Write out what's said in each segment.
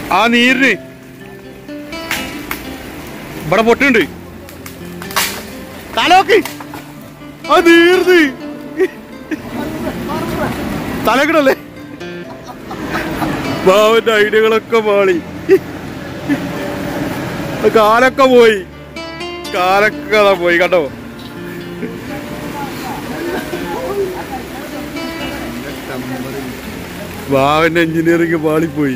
ആ നീരിന് ഇവിടെ പൊട്ടുണ്ട് തലോക്ക് ആ നീർന്ന് തലക്കിടല്ലേ ബാവന്റെ ഐഡിയകളൊക്കെ പാളി കാലൊക്കെ പോയി കാലൊക്കെ അതാ പോയി കേട്ടോ ബാവന്റെ എഞ്ചിനീയറിംഗ് പാളിപ്പോയി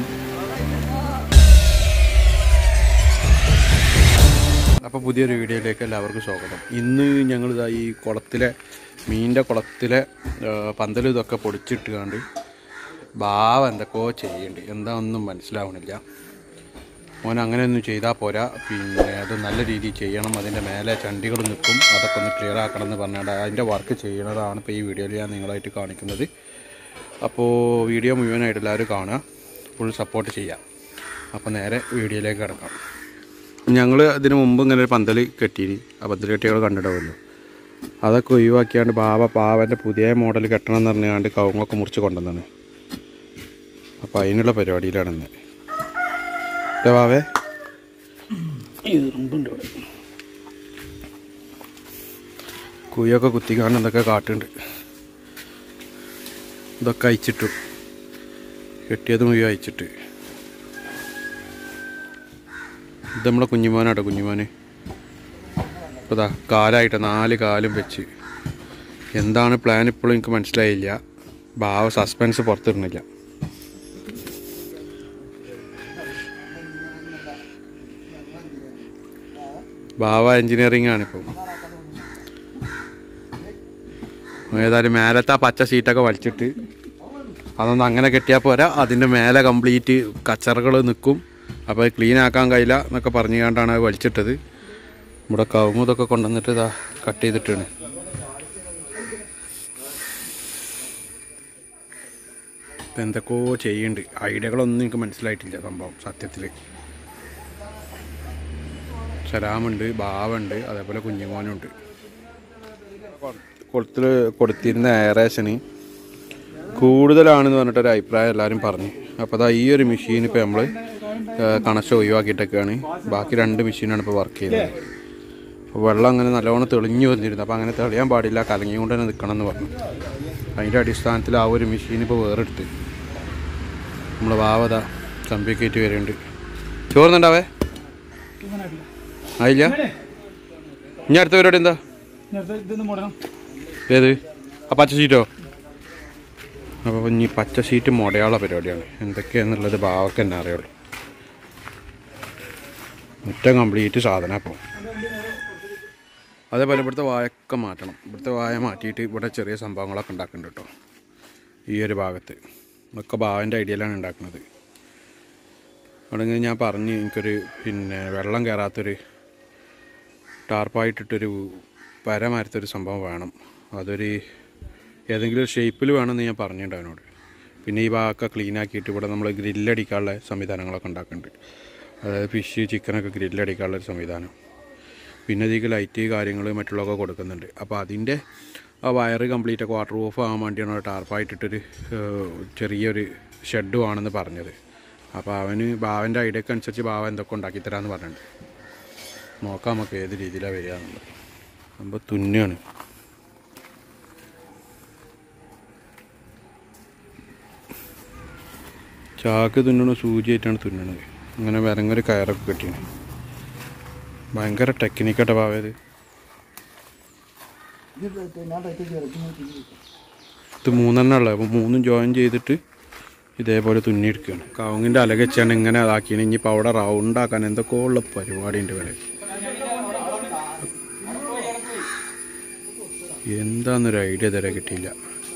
അപ്പോൾ പുതിയൊരു വീഡിയോയിലേക്ക് എല്ലാവർക്കും സ്വാഗതം ഇന്ന് ഞങ്ങൾ ഇതാ ഈ കുളത്തിലെ മീനിൻ്റെ കുളത്തിലെ ആ, പന്തലും ഇതൊക്കെ പൊടിച്ചിട്ട് കണ്ട് ബാവ എന്തൊക്കെയോ ചെയ്യുന്നുണ്ട് എന്താ ഒന്നും മനസ്സിലാവണില്ല മോൻ അങ്ങനെയൊന്നും ചെയ്താൽ പോരാ പിന്നെ അത് നല്ല രീതിയിൽ ചെയ്യണം അതിൻ്റെ മേലെ ചണ്ടികൾ നിൽക്കും അതൊക്കെ ഒന്ന് ക്ലിയർ ആക്കണം എന്ന് പറഞ്ഞാൽ അതിൻ്റെ വർക്ക് ചെയ്യണതാണ് ഇപ്പോൾ ഈ വീഡിയോയിൽ ഞാൻ നിങ്ങളായിട്ട് കാണിക്കുന്നത് അപ്പോൾ വീഡിയോ മുഴുവനായിട്ട് എല്ലാവരും കാണുക ഫുൾ സപ്പോർട്ട് ചെയ്യാം അപ്പോൾ നേരെ വീഡിയോയിലേക്ക് കിടക്കാം ഞങ്ങൾ ഇതിന് മുമ്പ് ഇങ്ങനെ ഒരു പന്തൽ കെട്ടിയിന് ആ പന്തൽ കെട്ടികൾ കണ്ടിടാമല്ലോ അതൊക്കെ ഒഴിവാക്കിയാണ്ട് ബാവ പാവൻ്റെ പുതിയ മോഡൽ കെട്ടണം എന്ന് പറഞ്ഞാണ്ട് കവുങ്ങൊക്കെ മുറിച്ച് കൊണ്ടുവന്നാണ് അപ്പോൾ അതിനുള്ള പരിപാടിയിലാണ് ഇന്ന് ഇല്ലേ ബാവേ ഇരുമ്പുണ്ട് ഇവിടെ കുയ്യൊക്കെ കുത്തിക്കാണ്ട് എന്തൊക്കെ കാട്ടുണ്ട് ഇതൊക്കെ അയച്ചിട്ടു കെട്ടിയത് മുഴുവൻ അയച്ചിട്ട് ഇത് നമ്മളെ കുഞ്ഞുമോനാട്ടോ കുഞ്ഞുമോന് ഇപ്പോൾ ഇതാ കാലായിട്ട് നാല് കാലും വെച്ച് എന്താണ് പ്ലാൻ ഇപ്പോഴും എനിക്ക് മനസ്സിലായില്ല ഭാവ സസ്പെൻസ് പുറത്തിടുന്നില്ല ഭാവ എൻജിനീയറിംഗ് ആണിപ്പോൾ ഏതായാലും മേലത്തെ ആ പച്ച സീറ്റൊക്കെ വലിച്ചിട്ട് അതൊന്നും അങ്ങനെ കെട്ടിയാൽ പോരാ അതിൻ്റെ മേലെ കംപ്ലീറ്റ് കച്ചറകൾ നിൽക്കും അപ്പോൾ അത് ക്ലീൻ ആക്കാൻ കഴിയില്ല എന്നൊക്കെ പറഞ്ഞു കണ്ടാണ് അത് വലിച്ചിട്ടത് ഇവിടെ കവുങ്ങ് ഇതൊക്കെ കൊണ്ടുവന്നിട്ട് ഇതാ കട്ട് ചെയ്തിട്ടാണ് ഇപ്പം എന്തൊക്കെയോ ചെയ്യുന്നുണ്ട് ഐഡിയകളൊന്നും എനിക്ക് മനസ്സിലായിട്ടില്ല സംഭവം സത്യത്തിൽ സലാമുണ്ട് ബാവുണ്ട് അതേപോലെ കുഞ്ഞുമോനുണ്ട് കുളത്തിൽ കൊടുത്തിരുന്ന എയറേഷന് കൂടുതലാണെന്ന് പറഞ്ഞിട്ടൊരു അഭിപ്രായം എല്ലാവരും പറഞ്ഞു അപ്പോൾ അതാ ഈ ഒരു മെഷീൻ ഇപ്പോൾ നമ്മൾ കണക്ഷൻ ഒഴിവാക്കിയിട്ടൊക്കെയാണ് ബാക്കി രണ്ട് മെഷീനാണ് ഇപ്പോൾ വർക്ക് ചെയ്യുന്നത് അപ്പോൾ വെള്ളം അങ്ങനെ നല്ലോണം തെളിഞ്ഞു വന്നിരുന്നു അപ്പോൾ അങ്ങനെ തെളിയാൻ പാടില്ല കലങ്ങിക്കൊണ്ട് തന്നെ നിൽക്കണം എന്ന് പറഞ്ഞു അതിൻ്റെ അടിസ്ഥാനത്തിൽ ആ ഒരു മെഷീൻ ഇപ്പോൾ വേറെടുത്ത് നമ്മൾ വാവത കമ്പിക്കേറ്റ് വരുന്നുണ്ട് ചോറുന്നുണ്ടാവേ ആയില്ല ഇനി അടുത്ത പരിപാടി എന്താ ഇതൊന്ന് മൂടണം ഏത് ആ പച്ച ഷീറ്റോ അപ്പോൾ ഇനി പച്ച ഷീറ്റ് മുടയാനുള്ള പരിപാടിയാണ് എന്തൊക്കെയാണെന്നുള്ളത് ഭാവക്ക് തന്നെ അറിയുള്ളൂ മുറ്റം കംപ്ലീറ്റ് സാധനം അപ്പോൾ അതേപോലെ ഇവിടുത്തെ വായൊക്കെ മാറ്റണം ഇവിടുത്തെ വായ മാറ്റിയിട്ട് ഇവിടെ ചെറിയ സംഭവങ്ങളൊക്കെ ഉണ്ടാക്കുന്നുണ്ട് കേട്ടോ ഈ ഒരു ഭാഗത്ത് ഒക്കെ ഭാവൻ്റെ ഐഡിയയിലാണ് ഉണ്ടാക്കുന്നത് അവിടെ ഇങ്ങനെ ഞാൻ പറഞ്ഞ് എനിക്കൊരു പിന്നെ വെള്ളം കയറാത്തൊരു ടാർപ്പായിട്ടിട്ടൊരു പരമരത്തൊരു സംഭവം വേണം അതൊരു ഏതെങ്കിലും ഒരു ഷേപ്പിൽ വേണമെന്ന് ഞാൻ പറഞ്ഞിട്ടുണ്ട് അവനോട് പിന്നെ ഈ ഭാഗമൊക്കെ ക്ലീൻ ആക്കിയിട്ട് ഇവിടെ നമ്മൾ ഗ്രില്ലടിക്കാനുള്ള സംവിധാനങ്ങളൊക്കെ ഉണ്ടാക്കുന്നുണ്ട് അതായത് ഫിഷ് ചിക്കനൊക്കെ ഗ്രില്ലടിക്കാനുള്ള ഒരു സംവിധാനം പിന്നെ ഇതിലേക്ക് ലൈറ്റ് കാര്യങ്ങൾ മറ്റുള്ളതൊക്കെ കൊടുക്കുന്നുണ്ട് അപ്പോൾ അതിൻ്റെ ആ വയറ് കംപ്ലീറ്റ് ഒക്കെ വാട്ടർ പ്രൂഫ് ആകാൻ വേണ്ടിയാണ് ടാർപ്പായിട്ടിട്ടൊരു ഏഹ്, ചെറിയൊരു ഷെഡും ആണെന്ന് പറഞ്ഞത് അപ്പോൾ അവന് ബാവൻ്റെ ഐഡിയക്ക് അനുസരിച്ച് ബാവ എന്തൊക്കെ ഉണ്ടാക്കി തരാമെന്ന് പറഞ്ഞിട്ടുണ്ട് നോക്കാം നമുക്ക് ഏത് രീതിയിലാണ് വരിക എന്നുള്ളത് അപ്പോൾ തുന്നാണ് ചാക്ക് തുന്നണ സൂചിയായിട്ടാണ് തുന്നണത് അങ്ങനെ വരങ്ങൊരു കയറൊക്കെ കെട്ടിയാണ് ഭയങ്കര ടെക്നിക്കട്ടെ ഭാവേത് ഇത് മൂന്നെണ്ണം ഉള്ളത് അപ്പോൾ മൂന്നും ജോയിൻ ചെയ്തിട്ട് ഇതേപോലെ തുന്നിയെടുക്കുകയാണ് കവുങ്ങിൻ്റെ അലകച്ചാണ് ഇങ്ങനെ അതാക്കിയാണ് ഇനിയിപ്പോൾ അവിടെ റൗണ്ടാക്കാൻ എന്തൊക്കെയോ ഉള്ള പരിപാടി ഉണ്ട് വരെ എന്താന്നൊരു ഐഡിയ തരാൻ കിട്ടിയില്ല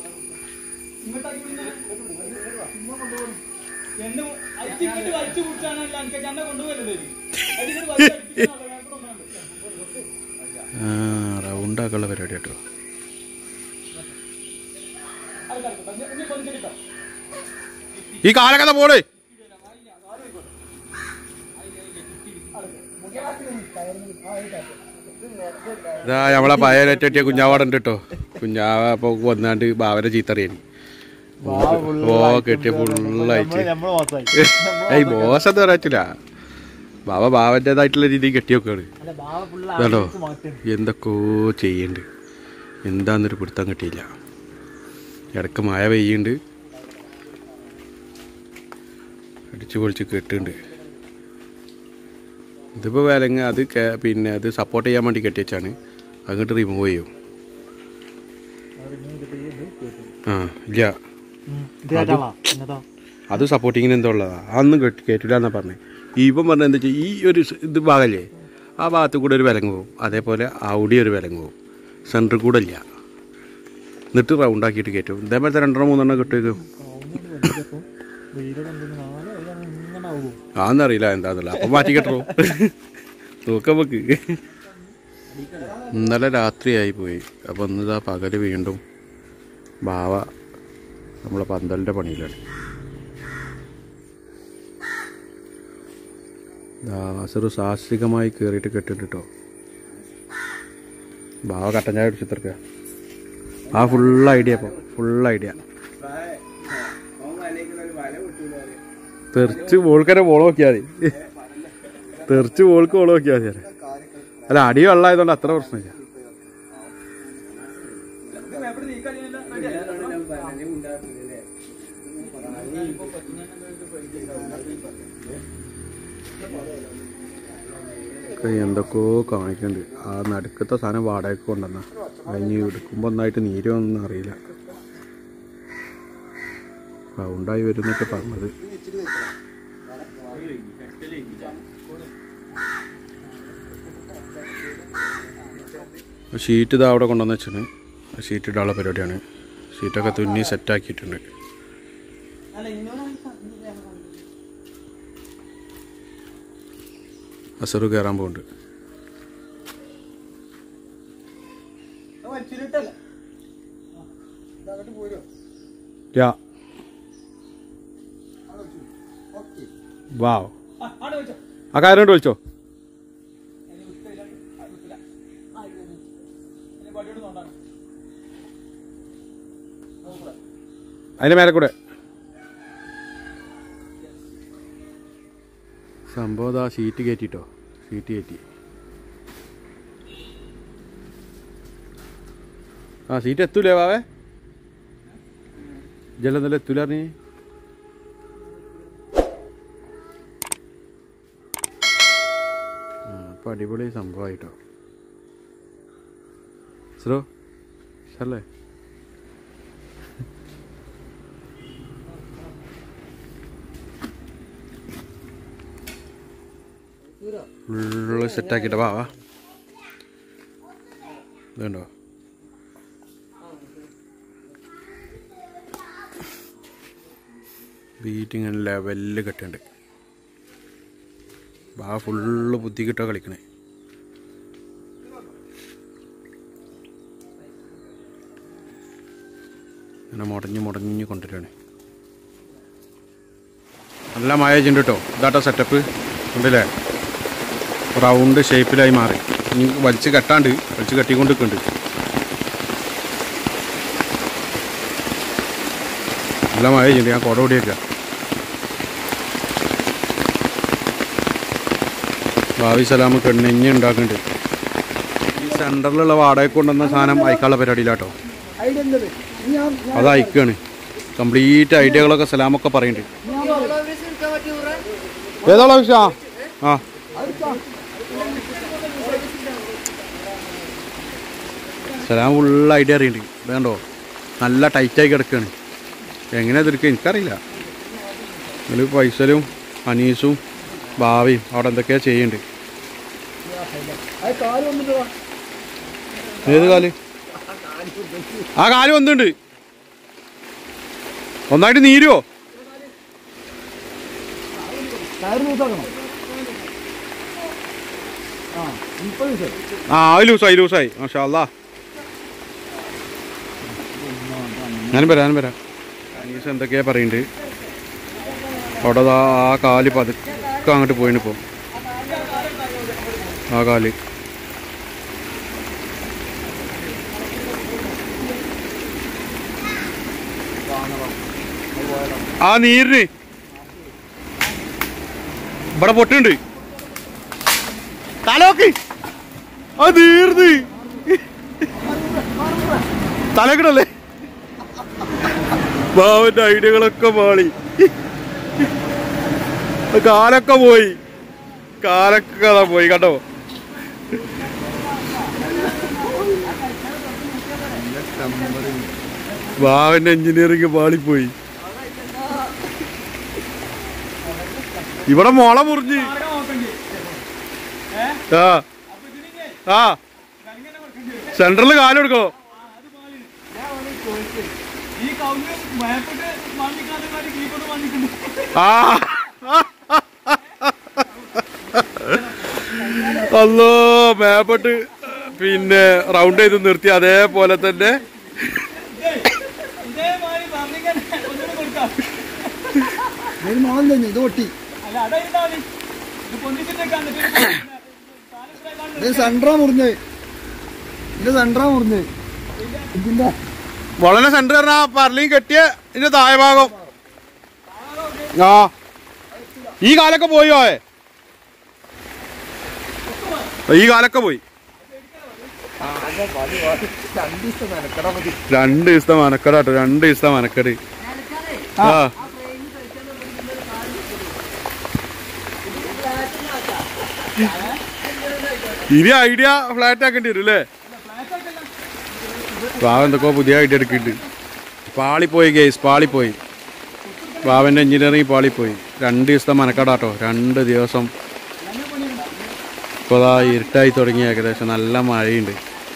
എന്നെ അയച്ചിട്ട് വലിച്ചു കുടിച്ചാണല്ലോ എനിക്ക് ചണ്ട കൊണ്ടുപോയല്ലേ അതിന് വലിച്ചു ആ റൗണ്ടാക്കാനുള്ള പരിപാടി കേട്ടോ ഈ കാലക്കഥ പോളേ ഇതാ നമ്മളെ പയലേറ്റിയ കുഞ്ഞാവാടുണ്ട് കേട്ടോ കുഞ്ഞാവ ഇപ്പോൾ വന്നാണ്ട് ബാവരെ ചീത്തറിയാൻ ഓ കെട്ടിയ ഫുള്ളായിട്ട് നമ്മള് മോശമായി ഏയ് മോശം എന്ന് പറയത്തില്ല ബാബ ബാബൻ്റെതായിട്ടുള്ള രീതിയിൽ കെട്ടിയൊക്കെയാണ് അല്ല ബാവ ഫുള്ള് ഇതാണോ മാറ്റും എന്തൊക്കെയോ ചെയ്യുന്നുണ്ട് എന്താന്നൊരു പിടുത്തം കിട്ടിയില്ല ഇടക്ക് മഴ പെയ്യുന്നുണ്ട് അടിച്ചു പൊളിച്ച് കെട്ടുന്നുണ്ട് ഇതിപ്പോൾ വിലങ്ങ് അത് കേ- പിന്നെ അത് സപ്പോർട്ട് ചെയ്യാൻ വേണ്ടി കെട്ടിവെച്ചാണ് അങ്ങോട്ട് റിമൂവ് ചെയ്യും ആ ഇല്ല അത് സപ്പോർട്ടിങ്ങിന് എന്തോ ഉള്ളതാ അതൊന്നും കെട്ടി കയറ്റില്ല എന്നാ പറഞ്ഞത് ഇപ്പം പറഞ്ഞത് എന്താ വെച്ചാൽ ഈ ഒരു സ് ഇത് ഭാഗമല്ലേ ആ ഭാഗത്ത് കൂടെ ഒരു വിലങ്ങ് പോകും അതേപോലെ അവിടെ ഒരു വിലങ്ങ് പോകും സെൻറ്ററിൽ കൂടെ ഇല്ല എന്നിട്ട് റൗണ്ട് ആക്കിയിട്ട് കയറ്റും ഇതേപോലത്തെ രണ്ടെണ്ണം മൂന്നെണ്ണം കിട്ടും ആന്നറിയില്ല എന്താന്നല്ല അപ്പം മാറ്റി കെട്ടോ തൂക്കം വെക്ക് ഇന്നലെ രാത്രിയായി പോയി അപ്പം ഇന്നിതാ പകല് വീണ്ടും ബാവ നമ്മളെ പന്തലിൻ്റെ പണിയിലാണ് ദാസറ് സാഹസികമായി കയറിയിട്ട് കെട്ടിട്ടോ ബാവ കട്ടൻ ചായ പിടിച്ച് തീർക്കുക ആ ഫുൾ ഐഡിയ ഇപ്പോൾ ഫുൾ ഐഡിയ തെറിച്ച് ബോൾക്കരെ ബോൾ നോക്കിയാൽ മതി തെറിച്ച് ബോൾക്ക് ബോൾ നോക്കിയാൽ മതി അല്ല അടി വെള്ളമായതുകൊണ്ട് അത്ര പ്രശ്നമില്ല ഒക്കെ എന്തൊക്കെയോ കാണിക്കുന്നുണ്ട് ആ നടുക്കത്തെ സാധനം വാടകയ്ക്ക് കൊണ്ടുവന്ന അതിന് എടുക്കുമ്പോൾ ഒന്നായിട്ട് നീര് വന്നൊന്നും അറിയില്ല റൗണ്ടായി വരുന്നൊക്കെ പറഞ്ഞത് ഷീറ്റ് ഇതാ അവിടെ കൊണ്ടുവന്ന് വെച്ചാണ് ഷീറ്റ് ഇടാനുള്ള പരിപാടിയാണ് ഷീറ്റൊക്കെ തുന്നി സെറ്റാക്കിയിട്ടുണ്ട് അസറ് കയറാൻ പോകുന്നുണ്ട് യാ വാവ് ആ കാര്യം കൊണ്ട് വിളിച്ചോ അതിന്റെ മേലെ കൂടെ സംഭവം ആ ഷീറ്റ് കയറ്റിട്ടോ ഷീറ്റ് കയറ്റി ആ സീറ്റ് എത്തൂലേ വാവേ ജലം നല്ല എത്തൂല നീ അപ്പൊ അടിപൊളി സംഭവമായിട്ടോ ശ്രോ അല്ലേ ഫുള്ള് സെറ്റാക്കിയിട്ട് വാ വാ ഇതുണ്ടോ ബീറ്റിങ് ലെവലിൽ കെട്ടുണ്ട് വാ ഫുള്ള് ബുദ്ധി കിട്ടോ കളിക്കണേ അങ്ങനെ മുടഞ്ഞ് മുടഞ്ഞ് കൊണ്ടുവരികയാണ് നല്ല മയേജ് ഉണ്ട് കേട്ടോ ഇതാട്ടോ സെറ്റപ്പ് ഉണ്ടല്ലേ റൗണ്ട് ഷേപ്പിലായി മാറി ഇനി വലിച്ച് കെട്ടാണ്ട് വലിച്ച് കെട്ടിക്കൊണ്ട് നിൽക്കുന്നുണ്ട് നല്ല മയേജ് ഉണ്ട് ഞാൻ കുട ഓടിയേക്കാം ഭാവി സലാമ് കെണ്ണിഞ്ഞ് ഉണ്ടാക്കുന്നുണ്ട് ഈ സെൻറ്ററിലുള്ള വാടകയ്ക്ക് കൊണ്ടുവന്ന സാധനം അയക്കാനുള്ള പരിപാടിയിലാട്ടോ അത് അയക്കാണ് കംപ്ലീറ്റ് ഐഡിയകളൊക്കെ സലാമൊക്കെ പറയുന്നുണ്ട് ഏതാളോ ആവശ്യം ആ സലാം ഫുൾ ഐഡിയ അറിയുന്നുണ്ട് ഇതുണ്ടോ നല്ല ടൈറ്റായി കിടക്കുകയാണ് എങ്ങനെ എതിർക്കുക എനിക്കറിയില്ല ഒരു പൈസലും അനീസും ഭാവിയും അവിടെ എന്തൊക്കെയാ ചെയ്യുന്നുണ്ട് ഏത് കാല് ആ കാല് വന്നിട്ടുണ്ട് ഒന്നായിട്ട് നീരുവോ ആ അത് ലൂസായി ലൂസായി മാഷാ അല്ലാ ഞാനും വരാം ഞാനും വരാം അനീസ് എന്തൊക്കെയാ പറയുന്നുണ്ട് അവിടെ ദാ ആ കാല് പതുക്കെ അങ്ങോട്ട് പോയിന് ഇപ്പോൾ ആ കാല് ആ നീരിന് ഇവിടെ പൊട്ടുണ്ട് തലോക്ക് ആ നീർന്ന് തലക്കിടല്ലേ ബാവന്റെ ഐഡിയകളൊക്കെ പാളി കാലൊക്കെ പോയി കാലൊക്കെ അതാ പോയി കണ്ടോ ബാവന്റെ എഞ്ചിനീയറിംഗ് പാളിപ്പോയി ഇവിടെ മോള മുറിഞ്ഞ് ആകെ നോക്കണ്ടേ ഏ ആ അപ്പൊ ഇതിനെ ആ അങ്ങനെ കൊടുക്കണ്ടേ സെൻട്രലിൽ കാലെടുക്കണോ അത് പാല്. ഈ കൗണ്ട് മേപ്പിട്ട് മണ്ണിക്കാതെ കീപ്പോട്ട് മണ്ണിക്കുന്നു ആ അല്ലോ മേപ്പെട്ട് പിന്നെ റൗണ്ട് ചെയ്ത് നിർത്തി അതേപോലെ തന്നെ ഇതേമാതിരി പറഞ്ഞിങ്ങനെ ഒന്നുകൂടെ കൊടുക്കാം ഒരു മോൻ തന്നെ ഇത് ഒട്ടി അല്ല അതാ ഇരുന്നാ മതി ഇത് പൊന്തിച്ചിട്ടേക്ക് എന്നിട്ട് ഇത് സെൻട്രാ മുറിഞ്ഞ് ഇത് സെൻട്രാ മുറിഞ്ഞ് ഇതിന്റെ വളരെ സെന്റർ പറഞ്ഞാ പറലിയും കെട്ടിയ ഇതിന്റെ താഴെ ഭാഗം ആ ഈ കാലൊക്കെ പോയോ ഏ ഈ കാലൊക്കെ പോയി രണ്ട് ദിവസം മെനക്കെടാ മതി രണ്ട് ദിവസത്തെ മനക്കടാട്ടോ രണ്ട് ദിവസത്തെ മനക്കട് ആ ഇനി ഐഡിയ ഫ്ലാറ്റ് ആക്കേണ്ടി വരും അല്ലേ ബാവ എന്തൊക്കെയോ പുതിയ ഐഡിയ എടുക്കുന്നുണ്ട് പാളിപ്പോയി ഗേസ് പാളിപ്പോയി ബാവന്റെ എഞ്ചിനീയറിംഗ് പാളിപ്പോയി രണ്ട് ദിവസത്തെ മനക്കടാട്ടോ രണ്ട് ദിവസം ഇപ്പോൾ അതാ ഇരുട്ടായി തുടങ്ങി ഏകദേശം നല്ല മഴയുണ്ട്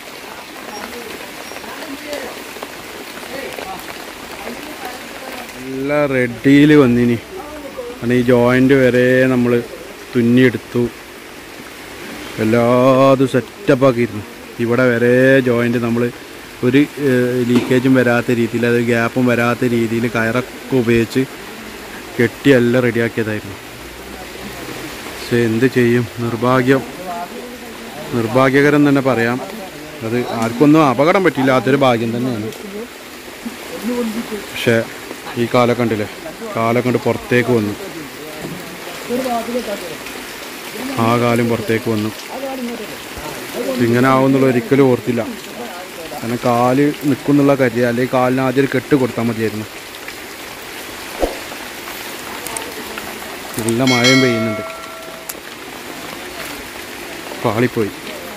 നല്ല റെഡിയിൽ വന്നിനി കാരണം ഈ ജോയിൻ്റ് വരെ നമ്മൾ തുന്നിയെടുത്തു എല്ലാതും സെറ്റപ്പാക്കിയിരുന്നു ഇവിടെ വരെ ജോയിൻ്റ് നമ്മൾ ഒരു ലീക്കേജും വരാത്ത രീതിയിൽ അത് ഗ്യാപ്പും വരാത്ത രീതിയിൽ കയറൊക്കെ ഉപയോഗിച്ച് കെട്ടി എല്ലാം റെഡിയാക്കിയതായിരുന്നു പക്ഷെ എന്ത് ചെയ്യും നിർഭാഗ്യം നിർഭാഗ്യകരം തന്നെ പറയാം അത് ആർക്കൊന്നും അപകടം പറ്റില്ല അതൊരു ഭാഗ്യം തന്നെയാണ് പക്ഷെ ഈ കാലം കണ്ടില്ലേ കാലം കണ്ട് പുറത്തേക്ക് വന്നു ആ കാലം പുറത്തേക്ക് വന്നു ഇങ്ങനെ ആവുന്നുള്ള ഒരിക്കലും ഓർത്തില്ല കാരണം കാല് നിൽക്കുന്നുള്ള കരുതി അല്ലെങ്കിൽ കാലിന് ആദ്യം ഒരു കെട്ട് കൊടുത്താൽ മതിയായിരുന്നു നല്ല മഴയും പെയ്യുന്നുണ്ട് പാളിപ്പോയി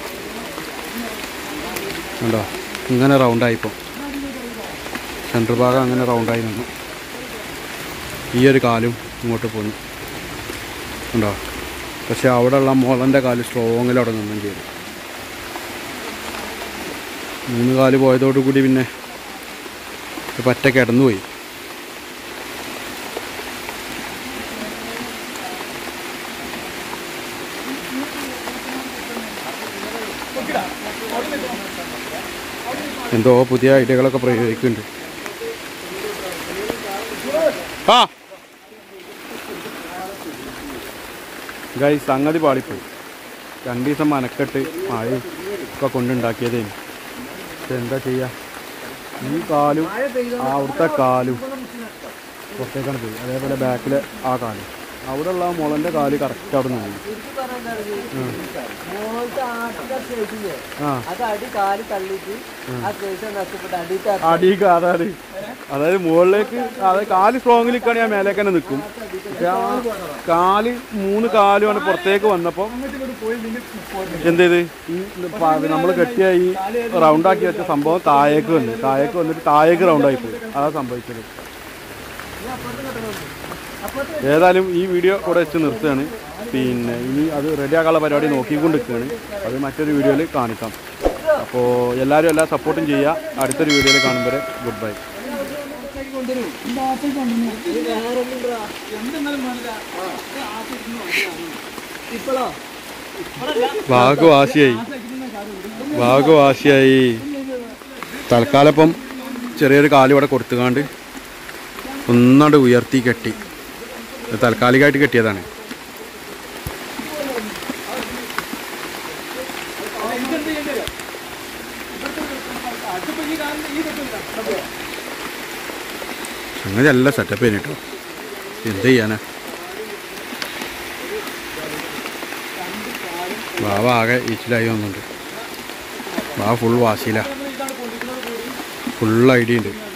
കണ്ടോ ഇങ്ങനെ റൗണ്ടായിപ്പോൾ സെൻറ്റർ ഭാഗം അങ്ങനെ റൗണ്ടായി നിന്നു ഈ ഒരു കാലും ഇങ്ങോട്ട് പോന്നു ഉണ്ടോ പക്ഷെ അവിടെയുള്ള മോളൻ്റെ കാല് സ്ട്രോങ്ങിൽ അവിടെ നിന്നും ചെയ്തു മൂന്ന് കാല് പോയതോടു കൂടി പിന്നെ ഇത് പറ്റ കിടന്നുപോയി എന്തോ പുതിയ ഐഡിയകളൊക്കെ പ്രയോഗിക്കുന്നുണ്ട് ആ ഗൈ സംഗതി പാളിപ്പോയി രണ്ട് ദിവസം മനക്കെട്ട് മഴയും ഒക്കെ കൊണ്ടുണ്ടാക്കിയതേന് പക്ഷെ എന്താ ചെയ്യുക ഈ കാലും ആ അവിടുത്തെ കാലും പുറത്തേക്കാണ് പോയി അതേപോലെ ബാക്കിലെ ആ കാലും അവിടെ ഉള്ള ആ മുളൻ്റെ കാല് കറക്റ്റ് അവിടെ നിന്ന് മോളത്തെ ആട്ടിന്റെ സ്റ്റേജില്ലേ ആ അത് അടി കാല് തള്ളിയിട്ട് ആ സ്റ്റേഷൻ നഷ്ടപ്പെട്ട് അടിയിട്ട് അടിക്ക് അതാണ് അതായത് മുകളിലേക്ക് അതായത് കാല് സ്ട്രോങ്ങിൽ നിൽക്കുകയാണെങ്കിൽ ഞാൻ മേലേക്ക് തന്നെ നിൽക്കും പക്ഷെ ആ കാല് മൂന്ന് കാലുമാണ് പുറത്തേക്ക് വന്നപ്പോൾ എന്ത് ചെയ്ത് ഈ നമ്മൾ കെട്ടിയ ഈ റൗണ്ടാക്കി വെച്ച സംഭവം താഴേക്ക് വന്നു താഴേക്ക് വന്നിട്ട് താഴേക്ക് റൗണ്ടായി പോയി അതാ സംഭവിച്ചത് ഏതായാലും ഈ വീഡിയോ ഇവിടെ വെച്ച് നിർത്തുകയാണ് പിന്നെ ഇനി അത് റെഡിയാക്കാനുള്ള പരിപാടി നോക്കിക്കൊണ്ട് നിൽക്കുകയാണ് അത് മറ്റൊരു വീഡിയോയിൽ കാണിക്കാം അപ്പോൾ എല്ലാവരും എല്ലാ സപ്പോർട്ടും ചെയ്യുക അടുത്തൊരു വീഡിയോയിൽ കാണുമ്പോൾ ഗുഡ് ബൈ ഇപ്പോഴോ വാക്ക് വാശിയായി വാക്ക് വാശിയായി തൽക്കാലം ഇപ്പം ചെറിയൊരു കാല് ഇവിടെ കൊടുത്തുകാണ്ട് ഒന്നാണ്ട് ഉയർത്തി കെട്ടി ഇത് താൽക്കാലികമായിട്ട് കെട്ടിയതാണ് സംഗതി നല്ല സെറ്റപ്പ് ചെയ്യുന്നു കേട്ടോ എന്ത് ചെയ്യാനാ ബാവ ആകെ ഈച്ചിലായി വന്നിട്ടുണ്ട് ബാവ ഫുൾ വാശിയില ഫുൾ ഐഡിയ ഉണ്ട്